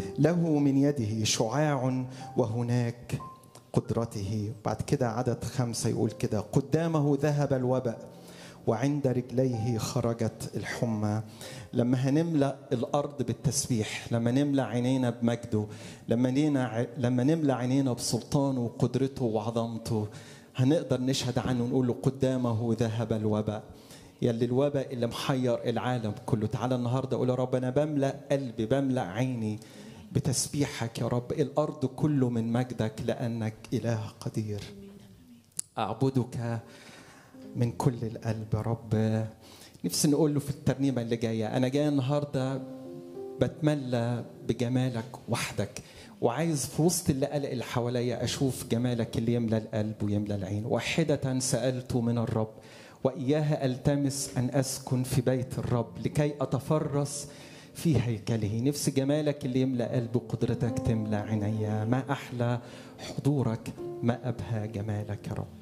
له من يده شعاع وهناك قدرته بعد كده عدد خمسة يقول كده قدامه ذهب الوباء وعند رجليه خرجت الحمى لما هنملا الارض بالتسبيح لما نملا عينينا بمجده لما نينا لما نملا عينينا بسلطانه وقدرته وعظمته هنقدر نشهد عنه ونقول له قدامه ذهب الوباء يلي الوباء اللي محير العالم كله تعالى النهارده قول يا رب انا بملا قلبي بملا عيني بتسبيحك يا رب الارض كله من مجدك لانك اله قدير اعبدك من كل القلب يا رب نفسي نقول له في الترنيمه اللي جايه انا جاي النهارده بتملى بجمالك وحدك وعايز في وسط اللي قلق اللي حواليا اشوف جمالك اللي يملى القلب ويملى العين واحده سالت من الرب واياها التمس ان اسكن في بيت الرب لكي اتفرس في هيكله نفس جمالك اللي يملى قلبي وقدرتك تملى عينيا ما احلى حضورك ما ابهى جمالك يا رب